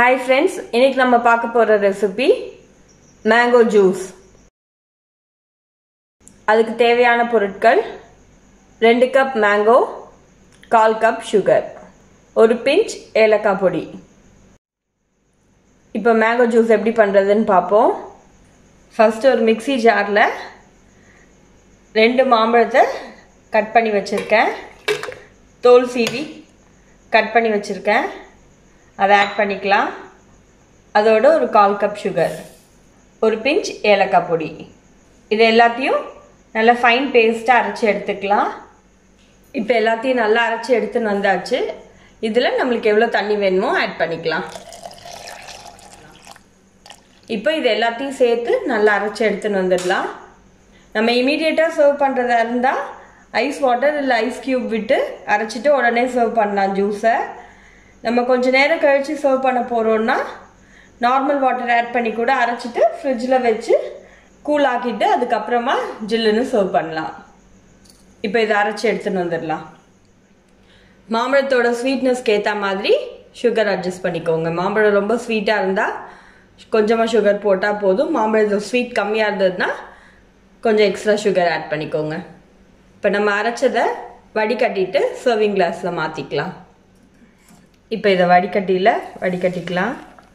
hi friends இன்னைக்கு நம்ம பார்க்க போகிற ரெசிபி மேங்கோ ஜூஸ் அதுக்கு தேவையான பொருட்கள் ரெண்டு கப் மேங்கோ கால் கப் சுகர் ஒரு பிஞ்ச் ஏலக்காய் பொடி இப்போ மேங்கோ ஜூஸ் எப்படி பண்ணுறதுன்னு பார்ப்போம் ஃபஸ்ட்டு ஒரு மிக்சி ஜாரில் ரெண்டு மாம்பழத்தை கட் பண்ணி வச்சுருக்கேன் தோல் சீவி கட் பண்ணி வச்சுருக்கேன் அதை ஆட் பண்ணிக்கலாம் அதோட ஒரு கால் கப் சுகர் ஒரு பிஞ்ச் ஏலக்காய் பொடி இது எல்லாத்தையும் நல்லா ஃபைன் பேஸ்ட்டாக அரைச்சி எடுத்துக்கலாம் இப்போ எல்லாத்தையும் நல்லா அரைச்சி எடுத்துன்னு வந்தாச்சு இதில் நம்மளுக்கு எவ்வளோ தண்ணி வேணுமோ ஆட் பண்ணிக்கலாம் இப்போ இது எல்லாத்தையும் சேர்த்து நல்லா அரைச்சி எடுத்துன்னு வந்துடலாம் நம்ம இமீடியட்டாக சர்வ் பண்ணுறதா இருந்தால் ஐஸ் வாட்டர் இல்லை ஐஸ் க்யூப் விட்டு அரைச்சிட்டு உடனே சர்வ் பண்ணலாம் ஜூஸை நம்ம கொஞ்சம் நேரம் கழித்து சர்வ் பண்ண போகிறோன்னா நார்மல் வாட்டர் ஆட் பண்ணி கூட அரைச்சிட்டு ஃப்ரிட்ஜில் வச்சு கூல் ஆக்கிட்டு அதுக்கப்புறமா ஜில்லுன்னு சர்வ் பண்ணலாம் இப்போ இதை அரைச்சி எடுத்துன்னு வந்துடலாம் மாம்பழத்தோட ஸ்வீட்னஸ்க்கு ஏற்ற மாதிரி சுகர் அட்ஜஸ்ட் பண்ணிக்கோங்க மாம்பழம் ரொம்ப ஸ்வீட்டாக இருந்தால் கொஞ்சமாக சுகர் போட்டால் போதும் மாம்பழத்தோட ஸ்வீட் கம்மியாக இருந்ததுன்னா கொஞ்சம் எக்ஸ்ட்ரா சுகர் ஆட் பண்ணிக்கோங்க இப்போ நம்ம அரைச்சதை வடிகட்டிட்டு சர்விங் கிளாஸில் மாற்றிக்கலாம் இப்போ இதை வடிகட்டியில் வடிகட்டிக்கலாம்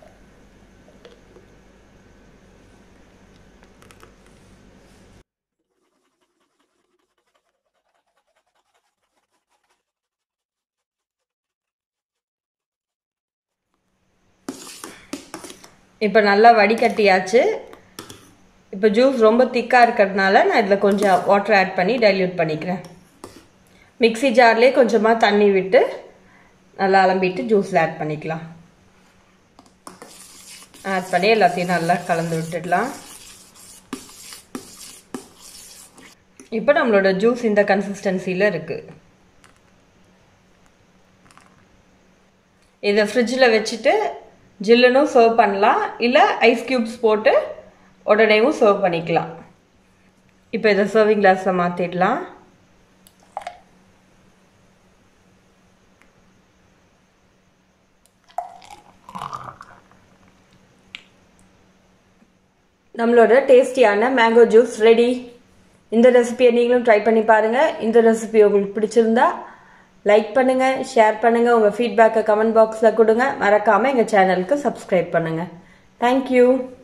இப்போ நல்லா வடிகட்டியாச்சு இப்போ ஜூஸ் ரொம்ப திக்காக இருக்கிறதுனால நான் இதில் கொஞ்சம் வாட்டர் ஆட் பண்ணி டைல்யூட் பண்ணிக்கிறேன் மிக்சி ஜார்லேயே கொஞ்சமாக தண்ணி விட்டு நல்லா அலம்பிட்டு ஜூஸில் ஆட் பண்ணிக்கலாம் ஆட் பண்ணி எல்லாத்தையும் நல்லா கலந்து விட்டுடலாம் இப்போ நம்மளோட ஜூஸ் இந்த கன்சிஸ்டன்சியில் இருக்குது இதை ஃப்ரிட்ஜில் வச்சுட்டு ஜில்லுனும் சர்வ் பண்ணலாம் இல்லை ஐஸ் க்யூப்ஸ் போட்டு உடனேவும் சர்வ் பண்ணிக்கலாம் இப்போ இதை சர்விங் கிளாஸில் மாற்றிடலாம் நம்மளோட டேஸ்டியான மேங்கோ ஜூஸ் ரெடி இந்த ரெசிபியை நீங்களும் ட்ரை பண்ணி பாருங்கள் இந்த ரெசிபி உங்களுக்கு பிடிச்சிருந்தா லைக் பண்ணுங்கள் ஷேர் பண்ணுங்கள் உங்கள் ஃபீட்பேக்கை கமெண்ட் பாக்ஸில் கொடுங்க மறக்காமல் எங்கள் சேனலுக்கு சப்ஸ்கிரைப் பண்ணுங்கள் தேங்க்யூ